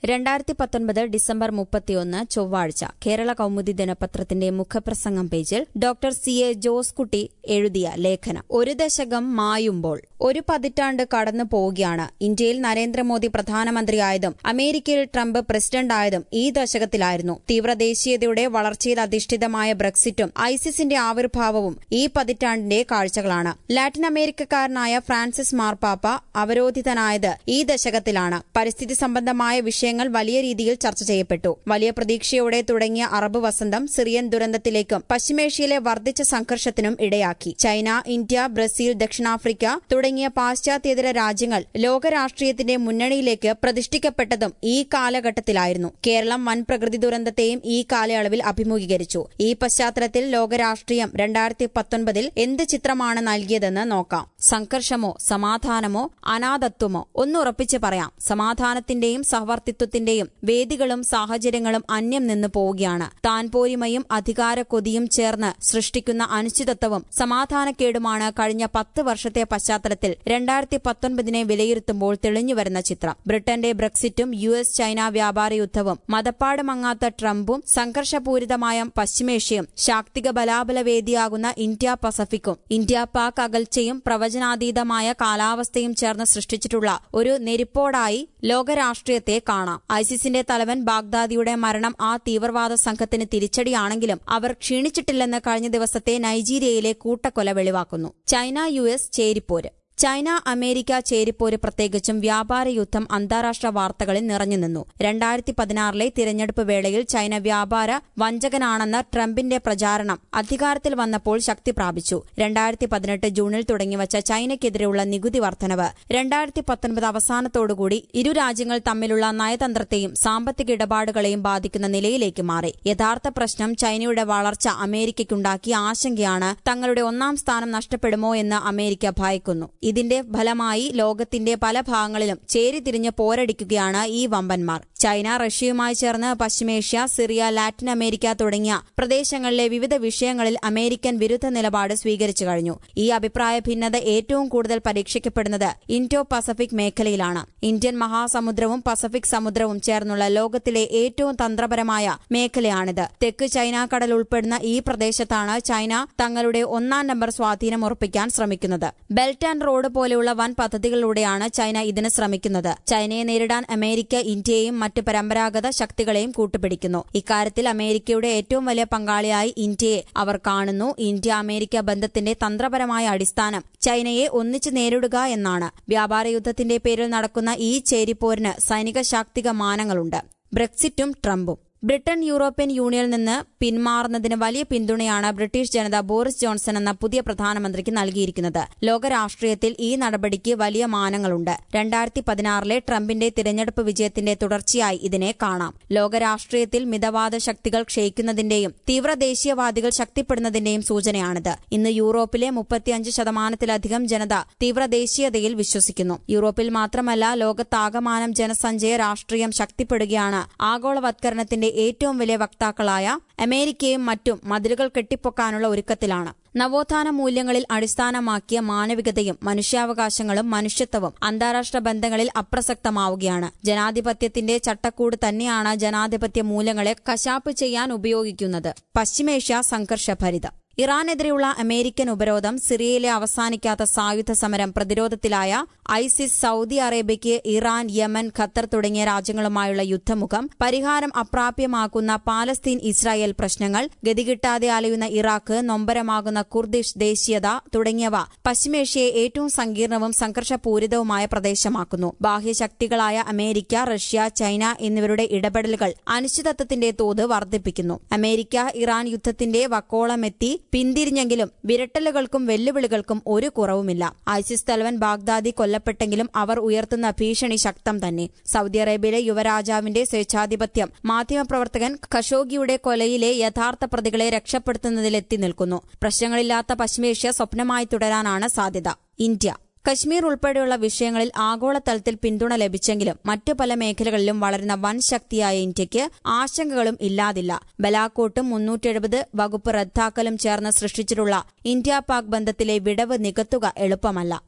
രണ്ടായിരത്തി പത്തൊൻപത് ഡിസംബർ മുപ്പത്തിയൊന്ന് ചൊവ്വാഴ്ച കേരള കൗമുദി ദിനപത്രത്തിന്റെ മുഖപ്രസംഗം പേജിൽ ഡോക്ടർ സി എ ജോസ്കുട്ടി എഴുതിയ ലേഖനം ഒരു ദശകം മായുമ്പോൾ ഒരു പതിറ്റാണ്ട് കടന്നു പോവുകയാണ് ഇന്ത്യയിൽ നരേന്ദ്രമോദി പ്രധാനമന്ത്രിയായതും അമേരിക്കയിൽ ട്രംപ് പ്രസിഡന്റായതും ഈ ദശകത്തിലായിരുന്നു തീവ്രദേശീയതയുടെ വളർച്ചയിൽ അധിഷ്ഠിതമായ ബ്രക്സിറ്റും ഐസിസിന്റെ ആവിർഭാവവും ഈ പതിറ്റാണ്ടിന്റെ കാഴ്ചകളാണ് ലാറ്റിൻ അമേരിക്കക്കാരനായ ഫ്രാൻസിസ് മാർപ്പാപ്പ അവരോധിതനായത് ഈ ദശകത്തിലാണ് പരിസ്ഥിതി സംബന്ധമായ വിഷയങ്ങൾ വലിയ രീതിയിൽ ചർച്ച ചെയ്യപ്പെട്ടു വലിയ പ്രതീക്ഷയോടെ തുടങ്ങിയ അറബ് വസന്തം സിറിയൻ ദുരന്തത്തിലേക്കും പശ്ചിമേഷ്യയിലെ വർദ്ധിച്ച സംഘർഷത്തിനും ഇടയാക്കി ചൈന ഇന്ത്യ ബ്രസീൽ ദക്ഷിണാഫ്രിക്ക തുടങ്ങിയ പാശ്ചാത്യേതര രാജ്യങ്ങൾ ലോകരാഷ്ട്രീയത്തിന്റെ മുന്നണിയിലേക്ക് പ്രതിഷ്ഠിക്കപ്പെട്ടതും ഈ കാലഘട്ടത്തിലായിരുന്നു കേരളം വൻ പ്രകൃതി ദുരന്തത്തെയും ഈ കാലയളവിൽ അഭിമുഖീകരിച്ചു ഈ പശ്ചാത്തലത്തിൽ ലോകരാഷ്ട്രീയം രണ്ടായിരത്തി പത്തൊൻപതിൽ എന്ത് ചിത്രമാണ് നൽകിയതെന്ന് നോക്കാം സംഘർഷമോ സമാധാനമോ അനാഥത്വമോ ഒന്നുറപ്പിച്ച് പറയാം സമാധാനത്തിന്റെയും സഹവർത്തിത്വത്തിന്റെയും വേദികളും സാഹചര്യങ്ങളും അന്യം നിന്ന് പോവുകയാണ് താൻ പോരിമയും അധികാര കൊതിയും ചേർന്ന് സൃഷ്ടിക്കുന്ന അനിശ്ചിതത്വവും സമാധാനക്കേടുമാണ് കഴിഞ്ഞ പത്ത് വർഷത്തെ പശ്ചാത്തലത്തിൽ രണ്ടായിരത്തി പത്തൊൻപതിനെ വിലയിരുത്തുമ്പോൾ തെളിഞ്ഞുവരുന്ന ചിത്രം ബ്രിട്ടന്റെ ബ്രക്സിറ്റും യു എസ് ചൈന വ്യാപാര യുദ്ധവും മതപ്പാടുമങ്ങാത്ത ട്രംപും സംഘർഷപൂരിതമായ പശ്ചിമേഷ്യയും ശാക്തിക ബലാബല വേദിയാകുന്ന ഇന്ത്യ പസഫിക്കും ഇന്ത്യ പാക് അകൽച്ചയും പ്രവചനാതീതമായ കാലാവസ്ഥയും ചേർന്ന് സൃഷ്ടിച്ചിട്ടുള്ള ഒരു നെരിപ്പോടായി ലോകരാഷ്ട്രീയത്തെ കാണാം ഐസിസിന്റെ തലവൻ ബാഗ്ദാദിയുടെ മരണം ആ തീവ്രവാദ സംഘത്തിന് തിരിച്ചടിയാണെങ്കിലും അവർ ക്ഷീണിച്ചിട്ടില്ലെന്ന് കഴിഞ്ഞ ദിവസത്തെ നൈജീരിയയിലെ കൂട്ടക്കൊല വെളിവാക്കുന്നു ചൈന യു എസ് ചേരിപ്പോര് ചൈന അമേരിക്ക ചേരിപ്പോര് പ്രത്യേകിച്ചും വ്യാപാര യുദ്ധം അന്താരാഷ്ട്ര വാർത്തകളിൽ നിറഞ്ഞുനിന്നു രണ്ടായിരത്തി പതിനാറിലെ തിരഞ്ഞെടുപ്പ് വേളയിൽ ചൈന വ്യാപാര വഞ്ചകനാണെന്ന ട്രംപിന്റെ പ്രചാരണം അധികാരത്തിൽ വന്നപ്പോൾ ശക്തി പ്രാപിച്ചു രണ്ടായിരത്തി പതിനെട്ട് ജൂണിൽ തുടങ്ങിവച്ച ചൈനയ്ക്കെതിരെയുള്ള നികുതി വർധനവ് രണ്ടായിരത്തി പത്തൊൻപത് അവസാനത്തോടുകൂടി ഇരു രാജ്യങ്ങൾ തമ്മിലുള്ള നയതന്ത്രത്തെയും സാമ്പത്തിക ഇടപാടുകളെയും ബാധിക്കുന്ന നിലയിലേക്ക് മാറി യഥാർത്ഥ പ്രശ്നം ചൈനയുടെ വളർച്ച അമേരിക്കയ്ക്കുണ്ടാക്കിയ ആശങ്കയാണ് തങ്ങളുടെ ഒന്നാം സ്ഥാനം നഷ്ടപ്പെടുമോ എന്ന് അമേരിക്ക ഭയക്കുന്നു ഇതിന്റെ ഫലമായി ലോകത്തിന്റെ പല ഭാഗങ്ങളിലും ചേരിതിരിഞ്ഞ് പോരടിക്കുകയാണ് ഈ വമ്പന്മാർ ചൈന റഷ്യയുമായി ചേർന്ന് പശ്ചിമേഷ്യ സിറിയ ലാറ്റിൻ അമേരിക്ക തുടങ്ങിയ പ്രദേശങ്ങളിലെ വിവിധ വിഷയങ്ങളിൽ അമേരിക്കൻ വിരുദ്ധ നിലപാട് സ്വീകരിച്ചു കഴിഞ്ഞു ഈ അഭിപ്രായ ഭിന്നത ഏറ്റവും കൂടുതൽ പരീക്ഷിക്കപ്പെടുന്നത് ഇൻഡോ പസഫിക് മേഖലയിലാണ് ഇന്ത്യൻ മഹാസമുദ്രവും പസഫിക് സമുദ്രവും ചേർന്നുള്ള ലോകത്തിലെ ഏറ്റവും തന്ത്രപരമായ മേഖലയാണിത് തെക്ക് ചൈന കടൽ ഉൾപ്പെടുന്ന ഈ പ്രദേശത്താണ് ചൈന തങ്ങളുടെ ഒന്നാം നമ്പർ സ്വാധീനം ഉറപ്പിക്കാൻ ശ്രമിക്കുന്നത് ബെൽറ്റ് ആൻഡ് റോഡ് പോലെയുള്ള വൻ പദ്ധതികളിലൂടെയാണ് ചൈന ഇതിന് ശ്രമിക്കുന്നത് ചൈനയെ നേരിടാൻ അമേരിക്ക ഇന്ത്യയെയും മറ്റ് പരമ്പരാഗത ശക്തികളെയും കൂട്ടുപിടിക്കുന്നു ഇക്കാര്യത്തിൽ അമേരിക്കയുടെ ഏറ്റവും വലിയ പങ്കാളിയായി ഇന്ത്യയെ അവർ കാണുന്നു ഇന്ത്യ അമേരിക്ക ബന്ധത്തിന്റെ തന്ത്രപരമായ അടിസ്ഥാനം ചൈനയെ ഒന്നിച്ചു നേരിടുക എന്നാണ് വ്യാപാര യുദ്ധത്തിന്റെ പേരിൽ നടക്കുന്ന ഈ ചേരിപ്പോരിന് സൈനിക ശാക്തിക മാനങ്ങളുണ്ട് ബ്രെക്സിറ്റും ട്രംപും ബ്രിട്ടൻ യൂറോപ്യൻ യൂണിയനിൽ നിന്ന് പിന്മാറുന്നതിന് വലിയ പിന്തുണയാണ് ബ്രിട്ടീഷ് ജനത ബോറിസ് ജോൺസൺ എന്ന പുതിയ പ്രധാനമന്ത്രിക്ക് നൽകിയിരിക്കുന്നത് ലോകരാഷ്ട്രീയത്തിൽ ഈ നടപടിക്ക് വലിയ മാനങ്ങളുണ്ട് രണ്ടായിരത്തി പതിനാറിലെ ട്രംപിന്റെ തിരഞ്ഞെടുപ്പ് വിജയത്തിന്റെ തുടർച്ചയായി ഇതിനെ കാണാം ലോകരാഷ്ട്രീയത്തിൽ മിതവാദ ശക്തികൾ ക്ഷയിക്കുന്നതിന്റെയും തീവ്ര ദേശീയവാദികൾ ശക്തിപ്പെടുന്നതിന്റെയും സൂചനയാണിത് ഇന്ന് യൂറോപ്പിലെ മുപ്പത്തിയഞ്ച് ശതമാനത്തിലധികം ജനത തീവ്ര ദേശീയതയിൽ വിശ്വസിക്കുന്നു യൂറോപ്പിൽ മാത്രമല്ല ലോകത്താകമാനം ജനസഞ്ചയ രാഷ്ട്രീയം ശക്തിപ്പെടുകയാണ് ആഗോളവത്കരണത്തിന്റെ ഏറ്റവും വലിയ വക്താക്കളായ അമേരിക്കയും മറ്റും മതിലുകൾ കെട്ടിപ്പൊക്കാനുള്ള ഒരുക്കത്തിലാണ് നവോത്ഥാന മൂല്യങ്ങളിൽ അടിസ്ഥാനമാക്കിയ മാനവികതയും മനുഷ്യാവകാശങ്ങളും മനുഷ്യത്വവും അന്താരാഷ്ട്ര ബന്ധങ്ങളിൽ അപ്രസക്തമാവുകയാണ് ജനാധിപത്യത്തിന്റെ ചട്ടക്കൂട് തന്നെയാണ് ജനാധിപത്യ മൂല്യങ്ങളെ കശാപ്പ് ചെയ്യാൻ ഉപയോഗിക്കുന്നത് പശ്ചിമേഷ്യ സംഘർഷഭരിതം ഇറാനെതിരെയുള്ള അമേരിക്കൻ ഉപരോധം സിറിയയിലെ അവസാനിക്കാത്ത സായുധ സമരം പ്രതിരോധത്തിലായ ഐസിസ് സൌദി അറേബ്യയ്ക്ക് ഇറാൻ യമൻ ഖത്തർ തുടങ്ങിയ രാജ്യങ്ങളുമായുള്ള യുദ്ധമുഖം പരിഹാരം അപ്രാപ്യമാക്കുന്ന പാലസ്തീൻ ഇസ്രായേൽ പ്രശ്നങ്ങൾ ഗതികിട്ടാതെ അലയുന്ന ഇറാഖ് നൊമ്പരമാകുന്ന കുർദിഷ് ദേശീയത തുടങ്ങിയവ പശ്ചിമേഷ്യയെ ഏറ്റവും സങ്കീർണവും സംഘർഷപൂരിതവുമായ പ്രദേശമാക്കുന്നു ബാഹ്യശക്തികളായ അമേരിക്ക റഷ്യ ചൈന എന്നിവരുടെ ഇടപെടലുകൾ അനിശ്ചിതത്വത്തിന്റെ തോത് വർദ്ധിപ്പിക്കുന്നു അമേരിക്ക ഇറാൻ യുദ്ധത്തിന്റെ വക്കോളമെത്തി പിന്തിരിഞ്ഞെങ്കിലും വിരട്ടലുകൾക്കും വെല്ലുവിളികൾക്കും ഒരു കുറവുമില്ല ഐസിസ് തലവൻ ബാഗ്ദാദി കൊല്ലപ്പെട്ടെങ്കിലും അവർ ഉയർത്തുന്ന ഭീഷണി ശക്തം തന്നെ സൗദി അറേബ്യയിലെ യുവരാജാവിന്റെ സ്വേച്ഛാധിപത്യം മാധ്യമപ്രവർത്തകൻ ഖഷോഗിയുടെ കൊലയിലെ യഥാർത്ഥ പ്രതികളെ രക്ഷപ്പെടുത്തുന്നതിൽ എത്തി നിൽക്കുന്നു പ്രശ്നങ്ങളില്ലാത്ത പശ്ചിമേഷ്യ സ്വപ്നമായി തുടരാനാണ് സാധ്യത ഇന്ത്യ കശ്മീർ ഉൾപ്പെടെയുള്ള വിഷയങ്ങളിൽ ആഗോളതലത്തിൽ പിന്തുണ ലഭിച്ചെങ്കിലും മറ്റു പല മേഖലകളിലും വളരുന്ന വൻ ശക്തിയായ ഇന്ത്യയ്ക്ക് ആശങ്കകളും ഇല്ലാതില്ല ബലാക്കോട്ടും മുന്നൂറ്റെഴുപത് വകുപ്പ് റദ്ദാക്കലും ചേർന്ന് സൃഷ്ടിച്ചിട്ടുള്ള ഇന്ത്യ പാക് ബന്ധത്തിലെ വിടവ് നികത്തുക എളുപ്പമല്ല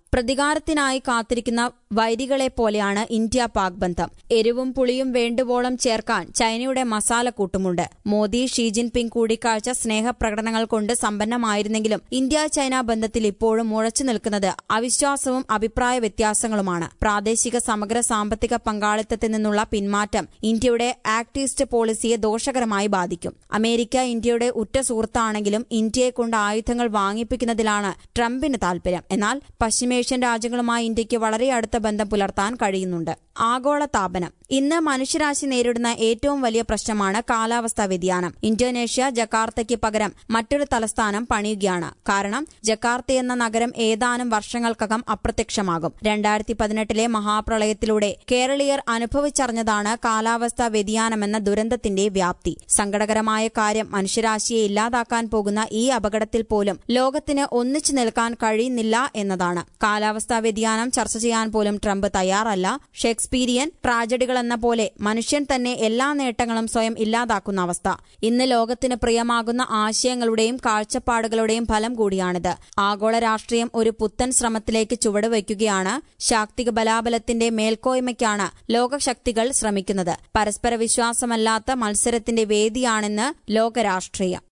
പ്രതികാരത്തിനായി കാത്തിരിക്കുന്ന വൈരികളെ പോലെയാണ് ഇന്ത്യ പാക് ബന്ധം എരിവും പുളിയും വേണ്ടുവോളം ചേർക്കാൻ ചൈനയുടെ മസാലക്കൂട്ടുമുണ്ട് മോദി ഷീ ജിൻപിങ് കൂടിക്കാഴ്ച സ്നേഹപ്രകടനങ്ങൾ കൊണ്ട് സമ്പന്നമായിരുന്നെങ്കിലും ഇന്ത്യ ചൈന ബന്ധത്തിൽ ഇപ്പോഴും മുഴച്ചു നിൽക്കുന്നത് അവിശ്വാസവും അഭിപ്രായ വ്യത്യാസങ്ങളുമാണ് പ്രാദേശിക സമഗ്ര സാമ്പത്തിക പങ്കാളിത്തത്തിൽ നിന്നുള്ള പിന്മാറ്റം ഇന്ത്യയുടെ ആക്ട് ഈസ്റ്റ് പോളിസിയെ ദോഷകരമായി ബാധിക്കും അമേരിക്ക ഇന്ത്യയുടെ ഉറ്റ സുഹൃത്താണെങ്കിലും ഇന്ത്യയെ കൊണ്ട് ആയുധങ്ങൾ വാങ്ങിപ്പിക്കുന്നതിലാണ് ട്രംപിന് താൽപര്യം എന്നാൽ പശ്ചിമേഷ്യൻ രാജ്യങ്ങളുമായി ഇന്ത്യയ്ക്ക് വളരെ അടുത്ത ബന്ധം പുലർത്താൻ കഴിയുന്നുണ്ട് ആഗോള താപനം ഇന്ന് മനുഷ്യരാശി നേരിടുന്ന ഏറ്റവും വലിയ പ്രശ്നമാണ് കാലാവസ്ഥാ വ്യതിയാനം ഇന്തോനേഷ്യ ജക്കാർത്തയ്ക്ക് പകരം മറ്റൊരു തലസ്ഥാനം പണിയുകയാണ് കാരണം ജക്കാർത്ത എന്ന നഗരം ഏതാനും വർഷങ്ങൾക്കകം അപ്രത്യക്ഷമാകും രണ്ടായിരത്തി പതിനെട്ടിലെ മഹാപ്രളയത്തിലൂടെ കേരളീയർ അനുഭവിച്ചറിഞ്ഞതാണ് കാലാവസ്ഥാ വ്യതിയാനമെന്ന ദുരന്തത്തിന്റെ വ്യാപ്തി സങ്കടകരമായ കാര്യം മനുഷ്യരാശിയെ ഇല്ലാതാക്കാൻ പോകുന്ന ഈ അപകടത്തിൽ പോലും ലോകത്തിന് ഒന്നിച്ചു നിൽക്കാൻ കഴിയുന്നില്ല എന്നതാണ് കാലാവസ്ഥാ വ്യതിയാനം ചർച്ച ചെയ്യാൻ പോലും ട്രംപ് തയ്യാറല്ല ഷേക്സ്പീരിയൻ ട്രാജഡികൾ എന്ന പോലെ മനുഷ്യൻ തന്നെ എല്ലാ നേട്ടങ്ങളും സ്വയം ഇല്ലാതാക്കുന്ന അവസ്ഥ ഇന്ന് ലോകത്തിന് പ്രിയമാകുന്ന ആശയങ്ങളുടെയും കാഴ്ചപ്പാടുകളുടെയും ഫലം കൂടിയാണിത് ആഗോള രാഷ്ട്രീയം ഒരു പുത്തൻ ശ്രമത്തിലേക്ക് ചുവടുവയ്ക്കുകയാണ് ശാക്തിക ബലാബലത്തിന്റെ മേൽക്കോയ്മയ്ക്കാണ് ലോകശക്തികൾ ശ്രമിക്കുന്നത് പരസ്പര വിശ്വാസമല്ലാത്ത മത്സരത്തിന്റെ വേദിയാണെന്ന് ലോകരാഷ്ട്രീയം